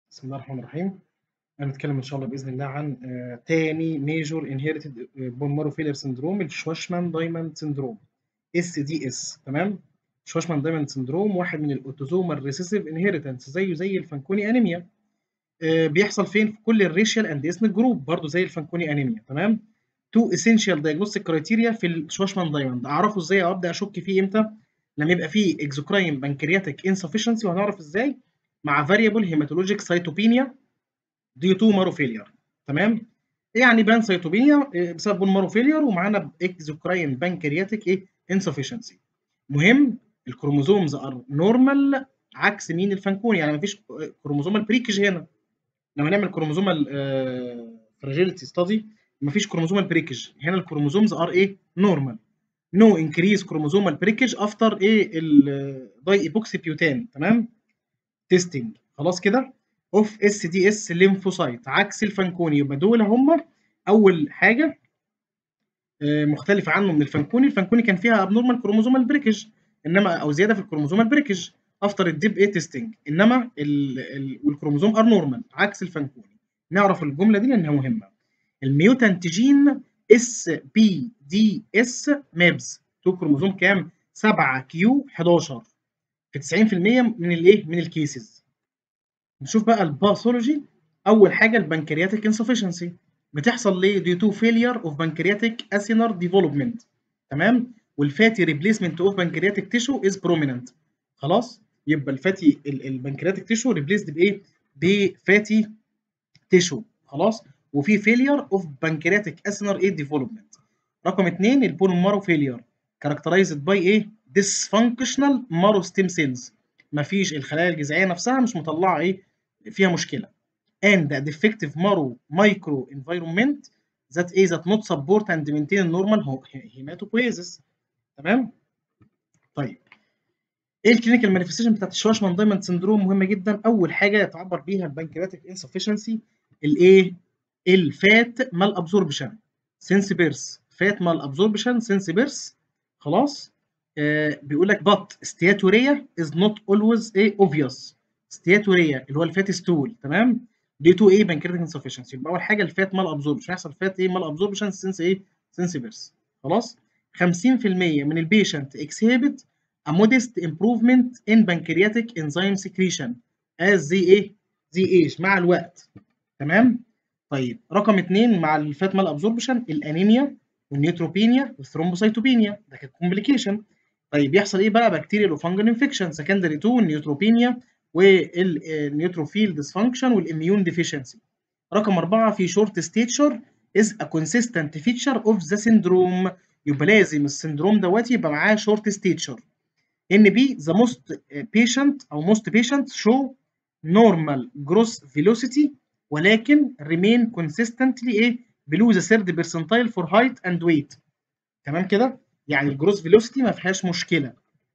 بسم الله الرحمن الرحيم هنتكلم ان شاء الله باذن الله عن آه، تاني ميجور انهيرتد بون مارو فيلر سندروم الشواشمان دايموند سندروم اس دي اس تمام شواشمان دايموند سندروم واحد من الاوتوزومال ريسيسيف انهيرتنس زيه زي الفانكوني انيميا آه، بيحصل فين في كل الريشيال اند اثنيك جروب برضه زي الفانكوني انيميا تمام تو اسينشال دايجنوستيك كرايتيريا في الشواشمان دايموند اعرفه ازاي او ابدا اشك فيه امتى لما يبقى فيه اكزوكراين بنكرياتيك انسفشنسي وهنعرف ازاي مع فاريبل هيماتولوجيك سايتوبينيا ديو تو مارو فيلير تمام يعني بان سايتوبينيا بسبب بون مارو فيلير ومعانا اكزوكراين بنكرياتيك ايه انسفشنسي مهم الكروموزومز ار نورمال عكس مين الفانكوني يعني مفيش كروموزومال بريكج هنا لما نعمل كروموزومال فراجيلتي ستادي مفيش كروموزومال بريكج هنا الكروموزومز ار ايه نورمال نو انكريز كروموزومال بريكج افتر ايه الداي ايبوكسي بيوتان تمام تيستنج خلاص كده اوف اس دي اس ليمفوسايت عكس الفانكوني يبقى دول هم اول حاجه مختلفه عنه من الفانكوني الفانكوني كان فيها ابنورمال كروموزومال بريكج انما او زياده في الكروموزومال بريكج افتر الديب اي تيستنج انما ال ال والكروموزوم ار نورمال عكس الفانكوني نعرف الجمله دي لانها مهمه الميوتانت جين اس بي دي اس مابز تو كروموزوم كام 7 كيو 11 في 90% من الايه من الكيسز نشوف بقى الباثولوجي اول حاجه البنكرياتيك انسفشنسي بتحصل ليه ديو تو فيلير اوف بنكرياتيك اسينر ديفلوبمنت تمام والفاتي ريبليسمنت اوف بنكرياتيك تيشو از بروميننت خلاص يبقى الفاتي البنكرياتيك تيشو ريبليسد بايه بفاتي تيشو خلاص وفي فيلير اوف بنكرياتيك اسينر ايه ديفلوبمنت رقم اثنين البون مارو فيلير كاركترايزد باي ايه dysfunctional marrow stem cells مفيش الخلايا الجذعيه نفسها مش مطلعه ايه فيها مشكله and a defective marrow micro environment that is that not support and maintain normal hematopoiesis تمام طيب ايه الكلينيكال مانيفستيشن بتاعت الشواشمان دايموند سندروم مهمه جدا اول حاجه تعبر بيها البنكرياتيك انسفشنسي الايه الفات مال ابزوربشن سينس بيرس فات مال ابزوربشن سينس بيرس خلاص آه بيقول لك but steatorrhea is not always a obvious steatorrhea اللي هو الفات ستول تمام دي تو ايه بنكرياتيك انسفشنسي يبقى اول حاجه الفات مال ابزوربشن هيحصل فات ايه مال ابزوربشن سنس ايه سنس بيرس خلاص 50% من البيشنت exhibit a modest improvement in pancreatic enzyme secretion as they ايه they age مع الوقت تمام طيب رقم اثنين مع الفات مال ابزوربشن الانيميا والنيوتروبينيا والثرومبوسيتوبينيا ده كانت كومبليكيشن طيب يحصل ايه بقى بكتيريال وفانجل انفكشن سكندري تو النيوتروبينيا والنيوتروفيل ديسفانكشن والاميون ديفيشنسي رقم أربعة في شورت ستيتشر از ا كونسيستنت فيتشر اوف ذا سيندروم يبقى لازم السندروم دوت يبقى معاه شورت ستيتشر ان بي ذا موست بيشنت او موست بيشنت شو نورمال جروس فيلوسيتي ولكن ريمين كونسيستنتلي ايه بلو ذا ثيرد بيرسنتايل فور هايت اند ويت تمام كده يعني الجروس فيلوسيتي ما فيهاش مشكله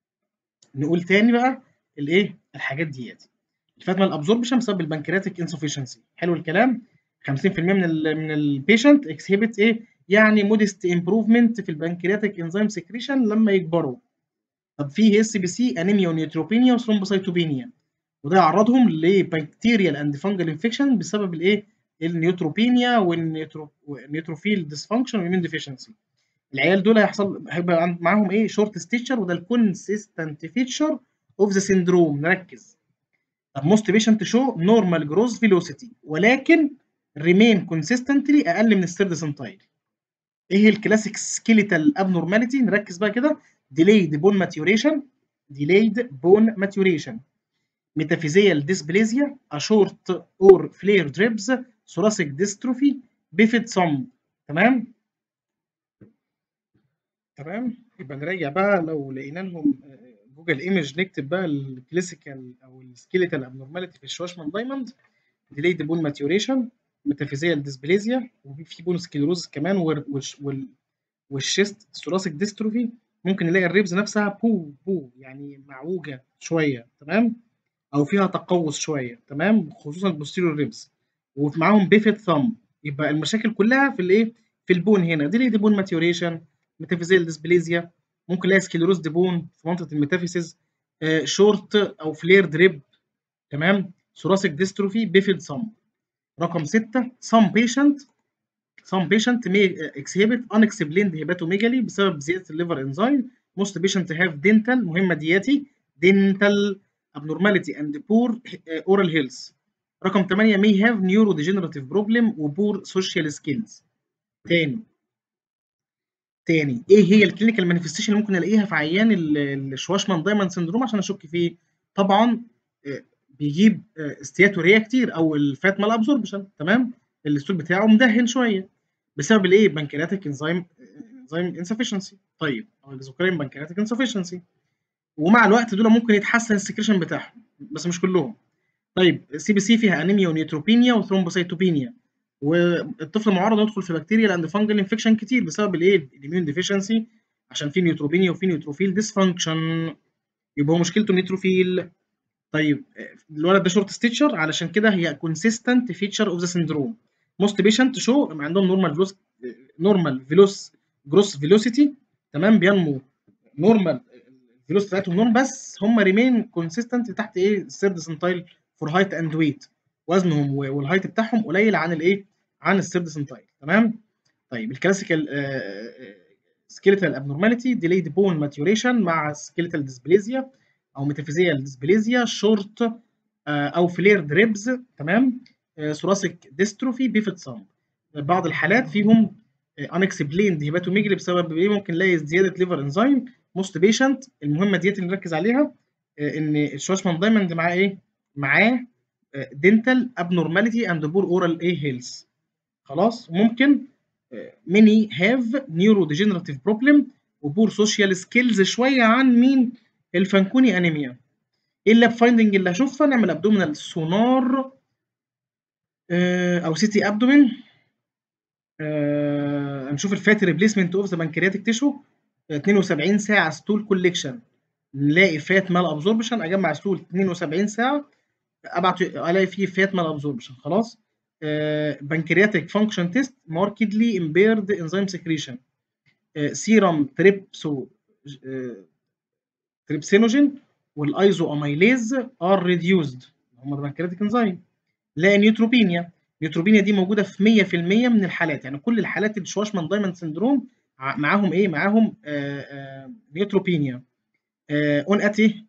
نقول تاني بقى الايه الحاجات ديت الفات مال ابزوربشن بسبب البنكرياتيك انسفشنسي حلو الكلام 50% من ال من البيشنت اكسهبت ايه يعني مودست امبروفمنت في البنكرياتيك انزيم سكريشن لما يكبروا طب في اس بي سي انيميا ونيوتروبينيا وثرومبوسيتوبينيا وده يعرضهم لبكتيريال اند فانجل انفكشن بسبب الايه النيوتروبينيا والنيوتروفيل ديسفانكشن والمين ديفيشنسي العيال دول هيحصل هيبقى معاهم ايه شورت ستيتشر وده الكونسيستنت فيتشر اوف ذا سيندروم نركز طب موست بيشنت شو نورمال جروز فيلوسيتي ولكن ريمين كونسيستنتلي اقل من الثيرد سنتايل ايه الكلاسيك سكيليتال ابنورماليتي نركز بقى كده delayed bone maturation delayed bone maturation metaphyseal dysplasia a short or flare drips thoracic dystrophy bifid thumb تمام تمام يبقى نراجع بقى لو لقينا لهم جوجل ايمج نكتب بقى الكلاسيكال او السكيليتال ابنورماليتي في الشواشمان دايموند ديليد بون ماتيوريشن ميتافيزيال ديسبليزيا وفي بون سكليروز كمان وال والشيست ثوراسيك ديستروفي ممكن نلاقي الريبز نفسها بو بو يعني معوجه شويه تمام او فيها تقوس شويه تمام خصوصا البوستيريور ريبز ومعاهم بيفت ثumb يبقى المشاكل كلها في الايه في البون هنا ديليد بون ماتيوريشن ميتافيزيال ديسبليزيا ممكن نلاقي سكليروز دي بون في منطقه الميتافيسيز آه شورت او فلير دريب تمام thoracic dystrophy bifid sum رقم 6 some patient some patient may exhibit unexplained hepatomegaly بسبب زيادة الليفر انزيم most patient have dental مهمة دياتي dental abnormality and poor oral health رقم 8 may have neurodegenerative problem و poor social skills تاني تاني ايه هي الكلينيكال مانيفستيشن اللي ممكن الاقيها في عيان الشواشمان دايموند سندروم عشان اشك فيه طبعا بيجيب استياتوريا كتير او الفات مال ابزوربشن تمام الستول بتاعه مدهن شويه بسبب الايه بنكرياتيك انزيم انزيم انسفشنسي طيب او الاكزوكراين بنكرياتيك انسفشنسي ومع الوقت دول ممكن يتحسن السكريشن بتاعهم بس مش كلهم طيب سي بي سي فيها انيميا ونيوتروبينيا وثرومبوسيتوبينيا والطفل معرض يدخل في بكتيريا اند فانجل انفكشن كتير بسبب الايه الاميون ديفيشنسي عشان في نيوتروبينيا وفي نيوتروفيل ديسفانكشن يبقى هو مشكلته نيوتروفيل طيب الولد ده شورت ستيتشر علشان كده هي كونسيستنت فيتشر اوف ذا سندروم موست بيشنت شو عندهم نورمال فيلوس نورمال فيلوس جروس فيلوسيتي تمام بينمو نورمال الفيلوس بتاعتهم نورمال بس هم ريمين كونسيستنت تحت ايه الثيرد سنتايل فور هايت اند ويت وزنهم والهايت بتاعهم قليل عن الايه عن الثيرد سنتايل تمام طيب الكلاسيكال سكيلتال ابنورماليتي ديليد بون ماتيوريشن مع سكيلتال ديسبليزيا او ميتافيزيال ديسبليزيا شورت او فلير دريبز تمام ثوراسيك ديستروفي بيفت سام بعض الحالات فيهم unexplained هيباتوميجلي بسبب ايه ممكن نلاقي زياده ليفر انزيم موست بيشنت المهمه ديت اللي نركز عليها ان الشواشمان دايموند معاه ايه معاه دنتال ابنورماليتي اند بور اورال ايه هيلث خلاص ممكن ميني هاف نيورو ديجنراتيف بروبلم وبور سوشيال سكيلز شويه عن مين الفانكوني انيميا ايه اللاب فايندنج اللي هشوفها نعمل ابدومينال سونار او سيتي ابدومين نشوف الفات ريبليسمنت اوف ذا بنكرياتيك تيشو 72 ساعه ستول كوليكشن نلاقي فات مال ابزوربشن اجمع ستول 72 ساعه ابعت الاقي فيه فات مال ابزوربشن خلاص بنكرياتيك فانكشن تيست ماركدلي امبيرد انزيم سكريشن سيرم تريبسو تريبسينوجين والايزو اميليز ار ريديوزد هم البنكرياتيك انزيم لا نيوتروبينيا نيوتروبينيا دي موجوده في 100% من الحالات يعني كل الحالات الشواشمان دايموند سندروم معاهم ايه معاهم آآ آآ نيوتروبينيا اون اتي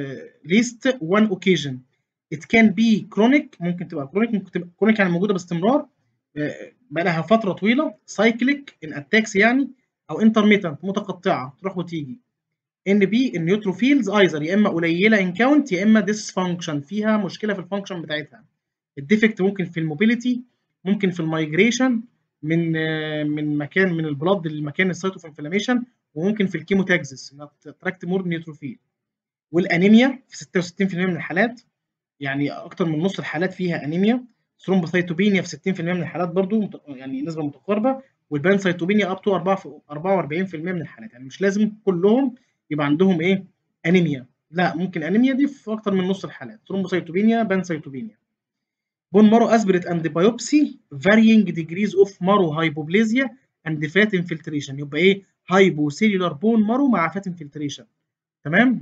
ليست وان اوكيجن ات كان بي كرونيك ممكن تبقى كرونيك ممكن تبقى كرونيك يعني موجوده باستمرار بقى لها فتره طويله سايكليك ان اتاكس يعني او انترميتنت متقطعه تروح وتيجي ان بي النيوتروفيلز ايزر يا اما قليله ان كاونت يا اما ديسفانكشن فيها مشكله في الفانكشن بتاعتها الديفكت ممكن في الموبيليتي ممكن في المايجريشن من من مكان من البلاد لمكان السايت اوف انفلاميشن وممكن في الكيموتاكسس انها تراكت مور نيوتروفيل والانيميا في 66% من الحالات يعني اكتر من نص الحالات فيها انيميا ثرومبوسايتوبينيا في 60% من الحالات برضو يعني نسبه متقاربه والبانسايتوبينيا اب تو 44% من الحالات يعني مش لازم كلهم يبقى عندهم ايه انيميا لا ممكن انيميا دي في اكتر من نص الحالات ثرومبوسايتوبينيا بانسايتوبينيا بون مارو اسبريت اند بايوبسي varying degrees of مارو hypoplasia and fat infiltration يبقى ايه هايبوسيلولار بون مارو مع فات انفلتريشن تمام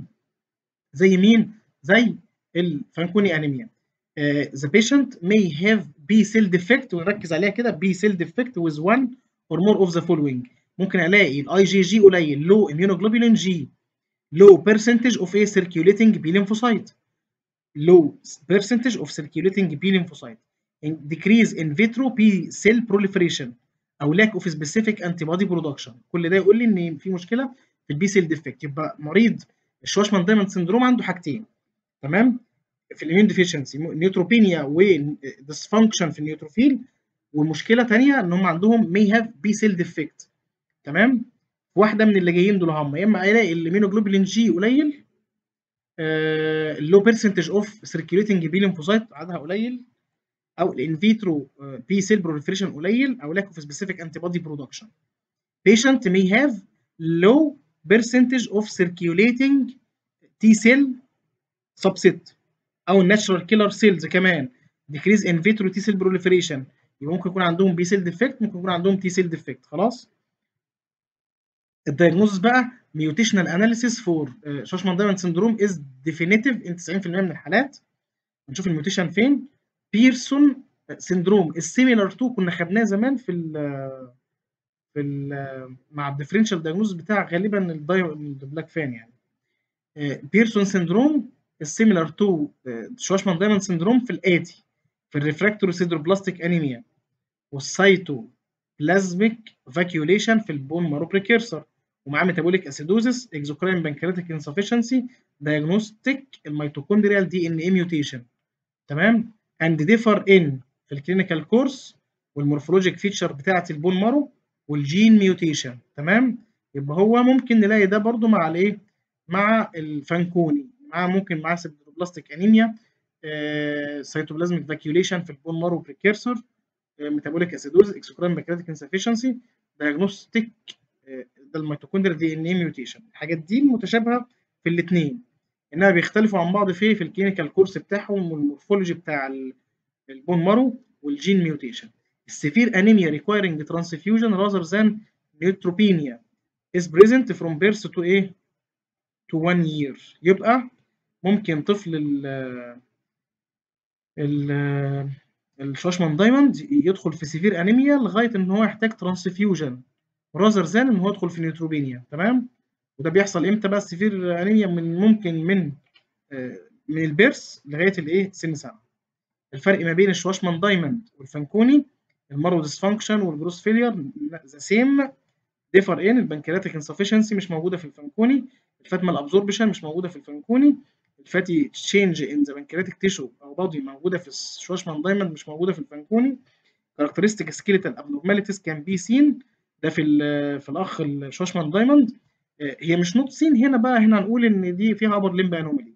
زي مين زي الفانكوني انيميا the patient may have B cell defect ونركز عليها كده B cell defect with one or more of the following ممكن الاقي الاي جي جي قليل low immunoglobulin G low percentage of a circulating B lymphocyte low percentage of circulating B lymphocyte decrease in vitro B cell proliferation او lack of specific antibody production كل ده يقول لي ان في مشكله في البي سيل ديفكت يبقى مريض الشواشمان دايموند سندروم عنده حاجتين تمام في الاميون ديفيشنسي نيوتروبينيا وديسفانكشن في النيوتروفيل والمشكله ثانيه ان هم عندهم may have B cell defect تمام واحده من اللي جايين دول هم يا اما الاقي الاميونوجلوبولين جي قليل اللو بيرسنتج اوف سيركيوليتنج بي ليمفوسايت عددها قليل او الان فيترو بي سيل بروليفريشن قليل او lack of specific antibody production patient may have low percentage of circulating T cell subset او الناتشرال كيلر سيلز كمان decrease in vitro T cell proliferation يبقى ممكن يكون عندهم بي سيل ديفكت ممكن يكون عندهم تي سيل ديفكت خلاص الدايجنوزس بقى ميوتيشنال اناليسيس فور شاشمان دايموند سندروم از ديفينيتيف ان 90% من الحالات هنشوف الميوتيشن فين بيرسون سيندروم السيميلر تو كنا خدناه زمان في ال في ال مع الديفرنشال دايجنوز بتاع غالبا البلاك فان يعني بيرسون سيندروم السيميلر تو شواشمان دايموند سيندروم في الاتي في الريفراكتوري سيدروبلاستيك انيميا والسايتو بلازميك فاكيوليشن في البون مارو بريكيرسر ومعاه ميتابوليك اسيدوزس اكزوكراين بانكرياتيك انسفشنسي دايجنوستيك الميتوكوندريال دي ان اي ميوتيشن تمام اند ديفر ان في الكلينيكال كورس والمورفولوجيك فيتشر بتاعه البون مارو والجين ميوتيشن تمام يبقى هو ممكن نلاقي ده برضو مع الايه مع الفانكوني مع ممكن مع سيدروبلاستيك انيميا آه، سيتوبلازميك فاكيوليشن في البون مارو بريكيرسور ميتابوليك اسيدوز اكسوكراين بانكرياتيك انسفشنسي دايجنوستيك ده الميتوكوندريال دي ان اي ميوتيشن الحاجات دي متشابهه في الاثنين انها بيختلفوا عن بعض في في الكلينيكال كورس بتاعهم والمورفولوجي بتاع البون مارو والجين ميوتيشن السيفير انيميا ريكوايرنج ترانسفيوجن راذر ذان نيوتروبينيا is present from birth to ايه to one year يبقى ممكن طفل ال ال الشوشمان دايموند يدخل في سيفير انيميا لغايه ان هو يحتاج ترانسفيوجن راذر ذان ان هو يدخل في نيوتروبينيا تمام وده بيحصل امتى بقى السيفير انيميا من ممكن من من البيرس لغايه الايه سن سنه الفرق ما بين الشواشمان دايموند والفانكوني المارو ديسفانكشن والجروس فيلير ذا سيم ديفر ان البنكرياتيك انسفشنسي مش موجوده في الفانكوني الفاتمال ابزوربشن مش موجوده في الفانكوني الفاتي تشينج ان ذا بنكرياتيك تيشو او بادي موجوده في الشواشمان دايموند مش موجوده في الفانكوني كاركترستيك سكيليتال ابنورماليتيز كان بي سين ده في في الاخ الشواشمان دايموند هي مش نوت سين هنا بقى هنا هنقول ان دي فيها ابر ليمب انومالي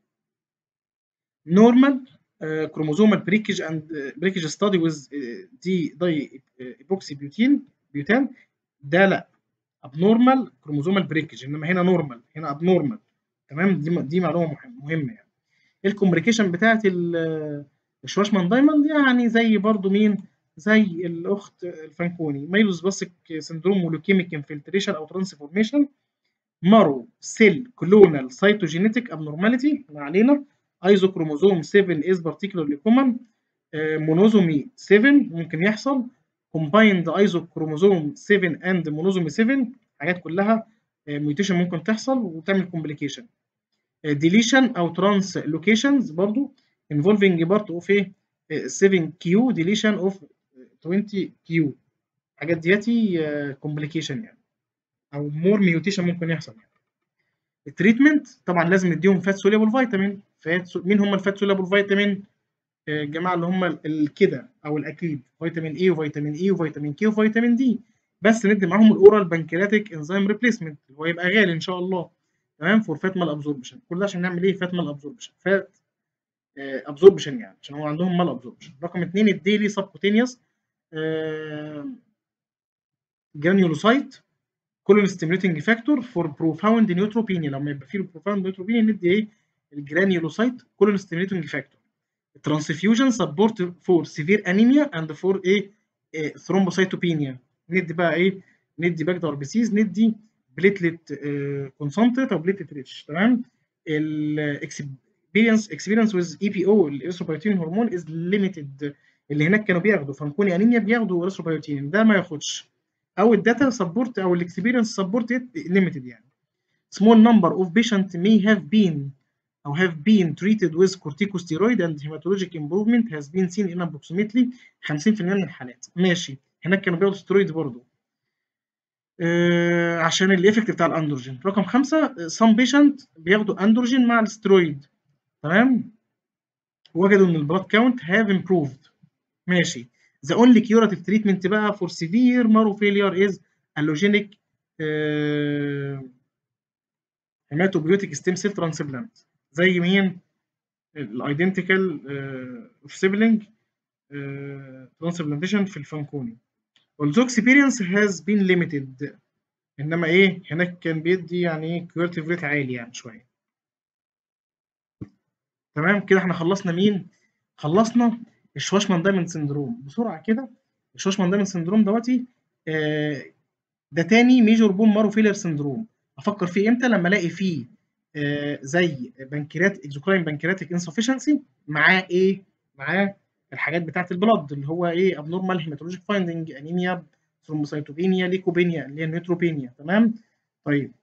نورمال كروموزومال بريكج اند بريكج ستادي ويز دي داي ايبوكسي بيوتين بيوتان ده لا ابنورمال كروموزومال بريكج انما هنا نورمال هنا ابنورمال تمام دي دي معلومه مهمه يعني الكومبليكيشن بتاعت الشواشمان دايموند يعني زي برضو مين زي الاخت الفانكوني مايلوس باسك سندروم ولوكيميك انفلتريشن او ترانسفورميشن مارو سيل كلونال سايتوجينيتك ابنورماليتي ما علينا ايزوكروموزوم 7 از بارتيكولارلي كومن مونوزومي 7 ممكن يحصل كومبايند ايزوكروموزوم 7 اند مونوزومي 7 حاجات كلها ميوتيشن ممكن تحصل وتعمل كومبليكيشن ديليشن او ترانس لوكيشنز برضو انفولفنج بارت اوف ايه 7 كيو ديليشن اوف 20 كيو الحاجات دياتي كومبليكيشن يعني او مور ميوتيشن ممكن يحصل يعني التريتمنت طبعا لازم نديهم فات سوليبل فيتامين فات سو... مين هم الفات سوليبل فيتامين الجماعه اللي هم الكده او الاكيد فيتامين اي وفيتامين اي وفيتامين كي وفيتامين دي بس ندي معاهم الاورال بانكرياتيك انزيم ريبليسمنت اللي هو يبقى غالي ان شاء الله تمام فور فات مال ابزوربشن كل ده عشان نعمل ايه فات مال ابزوربشن فات ابزوربشن يعني عشان هو عندهم مال ابزوربشن رقم اثنين الديلي سبكوتينيوس جرانيولوسايت كولون ستيميوليتنج فاكتور فور بروفاوند نيوتروبينيا لما يبقى فيه بروفاوند نيوتروبينيا ندي ايه الجرانيولوسايت كولون ستيميوليتنج فاكتور الترانسفيوجن سبورت فور سيفير انيميا اند فور ايه ثرومبوسايتوبينيا ندي بقى ايه ندي باك ار بيسيز ندي بليتلت كونسنتريت او بليتلت ريتش تمام الاكسبيرينس اكسبيرينس ويز اي بي او الاريثروبيوتين هرمون از ليميتد اللي هناك كانوا بياخدوا فانكوني انيميا بياخدوا اريثروبيوتين ده ما ياخدش او الداتا سبورت او الاكسبيرينس سبورت ليميتد يعني small number of patient may have been or have been treated with corticosteroid and hematologic improvement has been seen in approximately 50% من الحالات ماشي هناك كانوا بياخدوا ستيرويد برضه آه عشان الايفكت بتاع الاندروجين رقم خمسة some patient بياخدوا اندروجين مع الستيرويد تمام وجدوا ان البلاد كاونت have improved ماشي the only curative treatment بقى for severe marrow failure is allogenic uh, hematopoietic stem cell transplant زي مين الايدنتيكال اوف سيبلينج ترانسبلانتيشن في الفانكوني although experience has been limited انما ايه هناك كان بيدي يعني ايه curative rate عالي يعني شويه تمام كده احنا خلصنا مين خلصنا الشواشمان دايموند سندروم بسرعه كده الشواشمان دايموند سندروم دوتي آه ده تاني ميجور بون مارو فيلر سندروم افكر فيه امتى لما الاقي فيه آه زي بنكريات اكزوكراين بنكرياتيك انسفشنسي معاه ايه؟ معاه الحاجات بتاعه البلد اللي هو ايه ابنورمال هيماتولوجيك فايندنج انيميا ثرومبوسايتوبينيا ليكوبينيا اللي هي النيوتروبينيا تمام طيب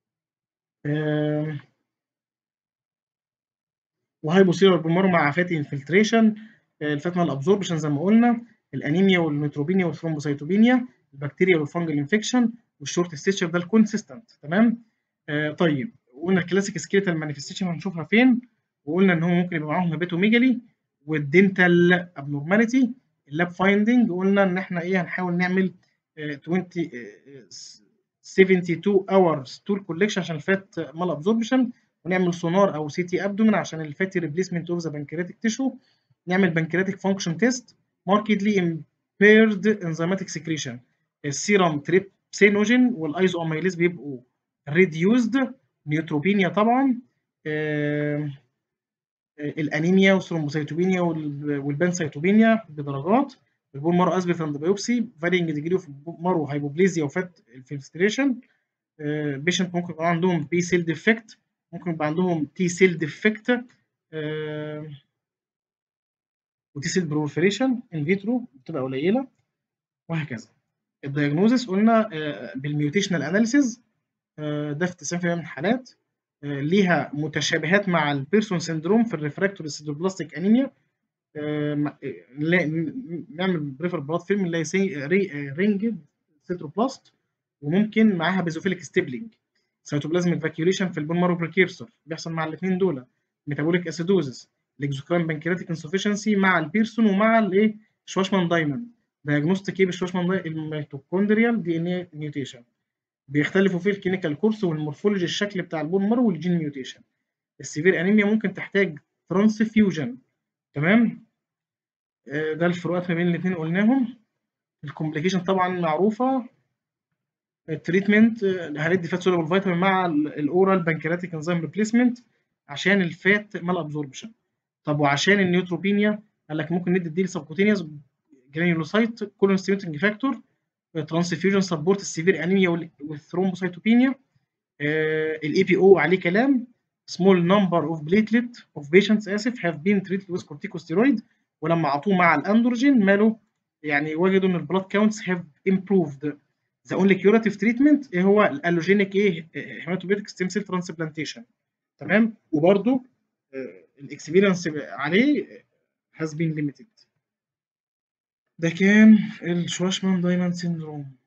آه وهايبوسيلر بالمر مع فاتي انفلتريشن الفاتمال ابزوربشن زي ما قلنا الانيميا والنيوتروبينيا والثرومبوسايتوبينيا البكتيريا والفنجل انفكشن والشورت ستيتشر ده الكونسيستنت تمام آه طيب قلنا الكلاسيك سكيلتال مانيفستيشن هنشوفها فين وقلنا ان هو ممكن يبقى معاهم هيباتوميجالي والدنتال ابنورماليتي اللاب فايندنج قلنا ان احنا ايه هنحاول نعمل 20 72 اورز تول كولكشن عشان الفات مال ابزوربشن ونعمل سونار او سي تي ابدومن عشان الفاتي ريبليسمنت اوف ذا بنكرياتيك تيشو نعمل بنكرياتيك فانكشن تيست ماركتلي امبيرد انزيماتيك سكريشن السيرم تريبسينوجين والايزو اميليز بيبقوا ريديوزد نيوتروبينيا طبعا آه الانيميا والثرومبوسيتوبينيا والبنسيتوبينيا بدرجات البون مارو اثبت عند بايوبسي فارينج ديجري اوف مارو هايبوبليزيا وفات الفلتريشن بيشنت ممكن يبقى عندهم بي سيل ديفكت ممكن يبقى عندهم تي سيل ديفكت وتي سيل بروليفريشن ان فيترو بتبقى قليله وهكذا الدايجنوزس قلنا بالميوتيشنال اناليسيز ده في 90% من الحالات ليها متشابهات مع البيرسون سيندروم في الريفراكتوري سيدروبلاستيك انيميا نعمل بريفر بلاد فيلم نلاقي رينجد سيتروبلاست وممكن معاها بيزوفيليك ستيبلينج سيتوبلازميك فاكيوليشن في البون مارو بريكيرسور بيحصل مع الاثنين دول ميتابوليك اسيدوزس الاكزوكراين بنكرياتيك انسفشنسي مع البيرسون ومع الايه شواشمان دايموند دايجنوستيك ايه بالشواشمان الميتوكوندريال دي ان اي ميوتيشن بيختلفوا فيه الكلينيكال كورس والمورفولوجي الشكل بتاع البون مارو والجين ميوتيشن السيفير انيميا ممكن تحتاج ترانسفيوجن تمام ده الفروقات ما بين الاثنين قلناهم الكومبليكيشن طبعا معروفه التريتمنت هندي فات سولابل فيتامين مع الاورال بنكرياتيك انزيم ريبليسمنت عشان الفات مال ابزوربشن طب وعشان النيوتروبينيا قال لك ممكن ندي ديل سبكوتينيوس جرانيولوسايت كولون ستيميتنج فاكتور ترانسفيوجن سبورت السيفير انيميا والثرومبوسايتوبينيا الاي بي او عليه كلام small number of platelet of patients اسف have been treated with corticosteroid ولما عطوه مع الاندروجين ماله يعني وجدوا ان البلاد كاونتس have improved the only curative treatment ايه هو الالوجينيك ايه هيماتوبيتيك ستيم سيل ترانسبلانتيشن تمام وبرده الاكسبيرينس عليه has been limited ده كان الشواشمان دايموند سيندروم